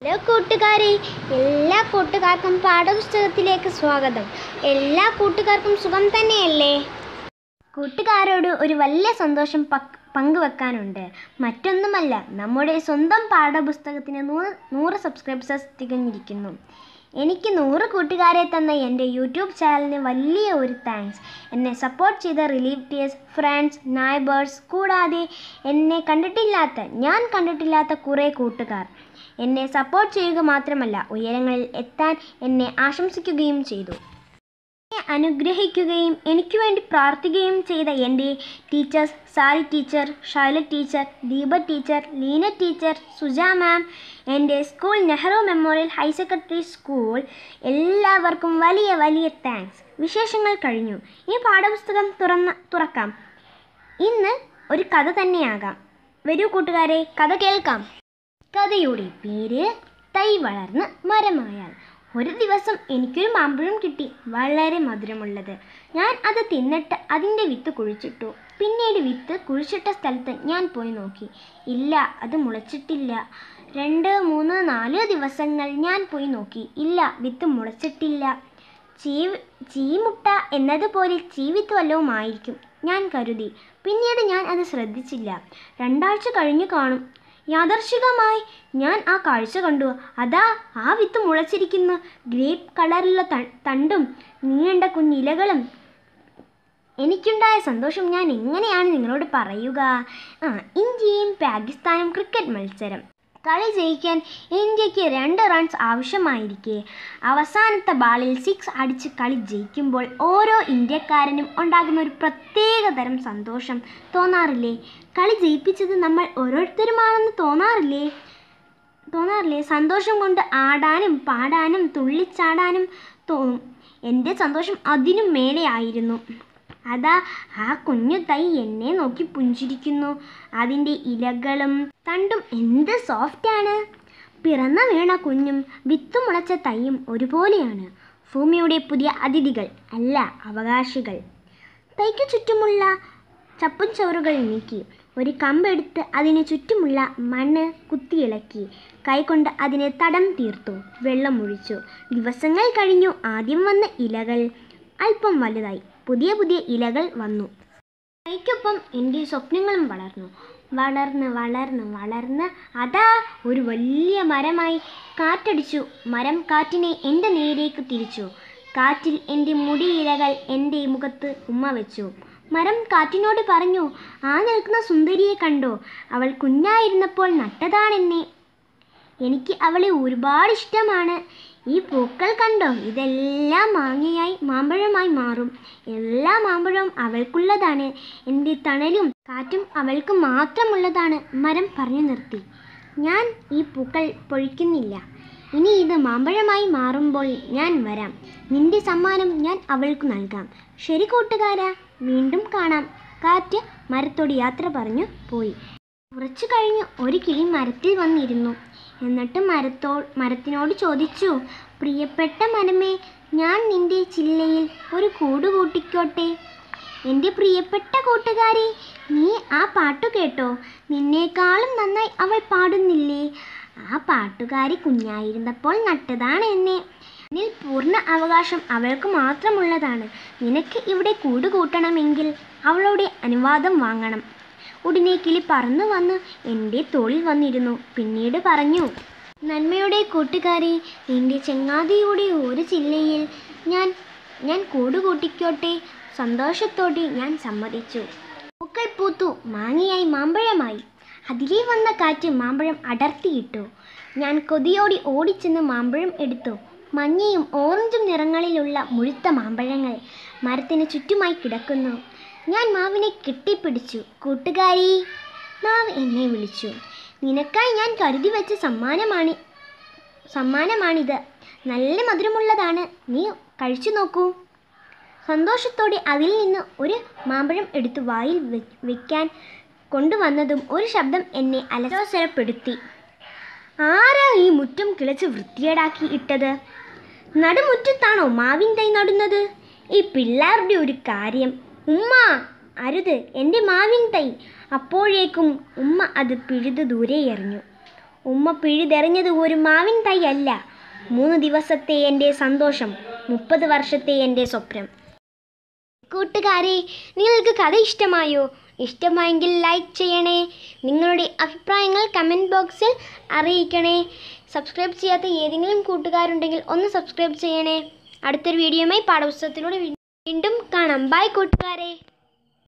hello കൂട്ടുകാരെ എല്ലാ കൂട്ടുകാർക്കും പാഠപുസ്തകത്തിലേക്ക് സ്വാഗതം എല്ലാ കൂട്ടുകാർക്കും സുഖം തന്നെയല്ലേ കൂട്ടുകാരോട് ഒരു വലിയ സന്തോഷം പക് പങ്കുവെക്കാനുണ്ട് മറ്റൊന്നുമല്ല നമ്മുടെ സ്വന്തം പാഠപുസ്തകത്തിന് നൂറ് നൂറ് സബ്സ്ക്രൈബേഴ്സ് തികഞ്ഞിരിക്കുന്നു എനിക്ക് നൂറ് കൂട്ടുകാരെ തന്ന എൻ്റെ യൂട്യൂബ് ചാനലിന് വലിയ ഒരു താങ്ക്സ് എന്നെ സപ്പോർട്ട് ചെയ്ത റിലേറ്റീവ്സ് ഫ്രണ്ട്സ് നൈബേഴ്സ് കൂടാതെ എന്നെ കണ്ടിട്ടില്ലാത്ത ഞാൻ കണ്ടിട്ടില്ലാത്ത കുറേ കൂട്ടുകാർ എന്നെ സപ്പോർട്ട് ചെയ്യുക മാത്രമല്ല ഉയരങ്ങളിൽ എത്താൻ എന്നെ ആശംസിക്കുകയും ചെയ്തു എന്നെ അനുഗ്രഹിക്കുകയും എനിക്ക് വേണ്ടി പ്രാർത്ഥിക്കുകയും ചെയ്ത എൻ്റെ teachers Sari teacher Shaila teacher Deepa teacher Leena teacher Suja ma'am എൻ്റെ school Nehru memorial higher secondary school എല്ലാവർക്കും വലിയ വലിയ താങ്ക്സ് വിശേഷങ്ങൾ കഴിഞ്ഞു ഈ പാഠപുസ്തകം തുറന്ന തുറക്കാം ഇന്ന് ഒരു കഥ തന്നെയാകാം വരൂ കൂട്ടുകാരെ കഥ കേൾക്കാം കഥയുടെ പേര് തൈ വളർന്ന് മരമായാൽ ഒരു ദിവസം എനിക്കൊരു മാമ്പഴം കിട്ടി വളരെ മധുരമുള്ളത് ഞാൻ അത് തിന്നിട്ട് അതിൻ്റെ വിത്ത് കുഴിച്ചിട്ടു പിന്നീട് വിത്ത് കുഴിച്ചിട്ട സ്ഥലത്ത് ഞാൻ പോയി നോക്കി ഇല്ല അത് മുളച്ചിട്ടില്ല രണ്ട് മൂന്ന് നാല് ദിവസങ്ങൾ ഞാൻ പോയി നോക്കി ഇല്ല വിത്ത് മുളച്ചിട്ടില്ല ചീ ചീമുട്ട എന്നതുപോലെ ചീവിത്ത് വല്ലതും ആയിരിക്കും ഞാൻ കരുതി പിന്നീട് ഞാൻ അത് ശ്രദ്ധിച്ചില്ല രണ്ടാഴ്ച കഴിഞ്ഞു കാണും യാദർശികമായി ഞാൻ ആ കാഴ്ച കണ്ടു അതാ ആ വിത്ത് മുളച്ചിരിക്കുന്നു ഗ്രേപ്പ് കളറിലുള്ള ത- തണ്ടും നീണ്ട കുഞ്ഞിലകളും എനിക്കുണ്ടായ സന്തോഷം ഞാൻ എങ്ങനെയാണ് നിങ്ങളോട് പറയുക ആ ഇന്ത്യയും പാകിസ്ഥാനും ക്രിക്കറ്റ് മത്സരം കളി ജയിക്കാൻ ഇന്ത്യക്ക് രണ്ട് റൺസ് ആവശ്യമായിരിക്കെ അവസാനത്തെ ബാളിൽ സിക്സ് അടിച്ച് കളി ജയിക്കുമ്പോൾ ഓരോ ഇന്ത്യക്കാരനും ഉണ്ടാകുന്ന ഒരു പ്രത്യേക തരം സന്തോഷം തോന്നാറില്ലേ കളി ജയിപ്പിച്ചത് നമ്മൾ ഓരോരുത്തരുമാണെന്ന് തോന്നാറില്ലേ തോന്നാറില്ലേ സന്തോഷം കൊണ്ട് ആടാനും പാടാനും തുള്ളിച്ചാടാനും തോന്നും എൻ്റെ സന്തോഷം അതിനും മേലെയായിരുന്നു അതാ ആ കുഞ്ഞു തൈ എന്നെ നോക്കി പുഞ്ചിരിക്കുന്നു അതിൻ്റെ ഇലകളും തണ്ടും എന്ത് സോഫ്റ്റാണ് പിറന്ന വീണ കുഞ്ഞും വിത്തു മുളച്ച തൈയും ഒരുപോലെയാണ് ഭൂമിയുടെ പുതിയ അതിഥികൾ അല്ല അവകാശികൾ തൈക്ക് ചുറ്റുമുള്ള ചപ്പും ചവറുകൾ നീക്കി ഒരു കമ്പെടുത്ത് അതിന് ചുറ്റുമുള്ള മണ്ണ് കുത്തിയിളക്കി കൈകൊണ്ട് അതിനെ തടം തീർത്തു വെള്ളമൊഴിച്ചു ദിവസങ്ങൾ കഴിഞ്ഞു ആദ്യം വന്ന ഇലകൾ അല്പം വലുതായി പുതിയ പുതിയ ഇലകൾ വന്നു തൈക്കൊപ്പം എൻ്റെ സ്വപ്നങ്ങളും വളർന്നു വളർന്ന് വളർന്ന് വളർന്ന് അതാ ഒരു വലിയ മരമായി കാറ്റടിച്ചു മരം കാറ്റിനെ എൻ്റെ നേരേക്ക് തിരിച്ചു കാറ്റിൽ എൻ്റെ മുടിയിലകൾ എൻ്റെ മുഖത്ത് ഉമ്മ വെച്ചു മരം കാറ്റിനോട് പറഞ്ഞു ആ നിൽക്കുന്ന സുന്ദരിയെ കണ്ടോ അവൾ കുഞ്ഞായിരുന്നപ്പോൾ നട്ടതാണെന്നെ എനിക്ക് അവളെ ഒരുപാട് ഇഷ്ടമാണ് ഈ പൂക്കൾ കണ്ടോ ഇതെല്ലാം മാങ്ങയായി മാമ്പഴമായി മാറും എല്ലാ മാമ്പഴവും അവൾക്കുള്ളതാണ് എൻ്റെ തണലും കാറ്റും അവൾക്ക് മാത്രമുള്ളതാണ് മരം പറഞ്ഞു നിർത്തി ഞാൻ ഈ പൂക്കൾ പൊഴിക്കുന്നില്ല ഇനി ഇത് മാമ്പഴമായി മാറുമ്പോൾ ഞാൻ വരാം നിന്റെ സമ്മാനം ഞാൻ അവൾക്ക് നൽകാം ശരി കൂട്ടുകാരാ വീണ്ടും കാണാം കാറ്റ് മരത്തോട് യാത്ര പറഞ്ഞു പോയി കുറച്ചു കഴിഞ്ഞ് ഒരു കിളി മരത്തിൽ വന്നിരുന്നു എന്നിട്ട് മരത്തോ മരത്തിനോട് ചോദിച്ചു പ്രിയപ്പെട്ട മരമേ ഞാൻ നിന്റെ ചില്ലയിൽ ഒരു കൂട് കൂട്ടിക്കോട്ടെ എൻ്റെ പ്രിയപ്പെട്ട കൂട്ടുകാരി നീ ആ പാട്ടു കേട്ടോ നിന്നേക്കാളും നന്നായി അവൾ പാടുന്നില്ലേ ആ പാട്ടുകാരി കുഞ്ഞായിരുന്നപ്പോൾ നട്ടതാണ് എന്നെ എന്നിൽ പൂർണ്ണ അവകാശം അവൾക്ക് മാത്രമുള്ളതാണ് നിനക്ക് ഇവിടെ കൂട് കൂട്ടണമെങ്കിൽ അവളുടെ അനുവാദം വാങ്ങണം ഉടനെ കിളി പറന്നു വന്ന് എൻ്റെ തോളിൽ വന്നിരുന്നു പിന്നീട് പറഞ്ഞു നന്മയുടെ കൂട്ടുകാരി എൻ്റെ ചെങ്ങാതിയുടെ ഒരു ചില്ലയിൽ ഞാൻ ഞാൻ കൂട് കൂട്ടിക്കോട്ടെ സന്തോഷത്തോടെ ഞാൻ സമ്മതിച്ചു പൂക്കൾ പൂത്തു മാങ്ങയായി മാമ്പഴമായി അതിലേ വന്ന കാറ്റ് മാമ്പഴം അടർത്തിയിട്ടു ഞാൻ കൊതിയോടി ഓടിച്ചെന്ന് മാമ്പഴം എടുത്തു മഞ്ഞയും ഓറഞ്ചും നിറങ്ങളിലുള്ള മുഴുത്ത മാമ്പഴങ്ങൾ മരത്തിന് ചുറ്റുമായി കിടക്കുന്നു ഞാൻ മാവിനെ കെട്ടിപ്പിടിച്ചു കൂട്ടുകാരി മാവ് എന്നെ വിളിച്ചു നിനക്കായി ഞാൻ കരുതി വെച്ച സമ്മാനമാണ് സമ്മാനമാണിത് നല്ല മധുരമുള്ളതാണ് നീ കഴിച്ചു നോക്കൂ സന്തോഷത്തോടെ അതിൽ നിന്ന് ഒരു മാമ്പഴം എടുത്ത് വായിൽ വെ- വെക്കാൻ കൊണ്ടുവന്നതും ഒരു ശബ്ദം എന്നെ അലസോസരപ്പെടുത്തി ആരാ ഈ മുറ്റം കിളച്ച് വൃത്തിയേടാക്കി ഇട്ടത് നടുമുറ്റത്താണോ മാവിൻ തൈ നടുന്നത് ഈ പിള്ളേരുടെ ഒരു കാര്യം ഉമ്മ അരുത് എൻ്റെ മാവിൻ തൈ അപ്പോഴേക്കും ഉമ്മ അത് പിഴുതു ദൂരെ എറിഞ്ഞു ഉമ്മ പിഴുതെറിഞ്ഞത് ഒരു മാവിൻ തൈ അല്ല മൂന്ന് ദിവസത്തെ എൻ്റെ സന്തോഷം മുപ്പത് വർഷത്തെ എൻ്റെ സ്വപ്നം കൂട്ടുകാരെ നിങ്ങൾക്ക് കഥ ഇഷ്ടമായോ ഇഷ്ടമായെങ്കിൽ ലൈക്ക് ചെയ്യണേ നിങ്ങളുടെ അഭിപ്രായങ്ങൾ കമൻറ്റ് ബോക്സിൽ അറിയിക്കണേ സബ്സ്ക്രൈബ് ചെയ്യാത്ത ഏതെങ്കിലും കൂട്ടുകാരുണ്ടെങ്കിൽ ഒന്ന് സബ്സ്ക്രൈബ് ചെയ്യണേ അടുത്തൊരു വീഡിയോയുമായി പാഠപുസ്തകത്തിലൂടെ വീണ്ടും കാണാം ബൈ കൂട്ടുകാരെ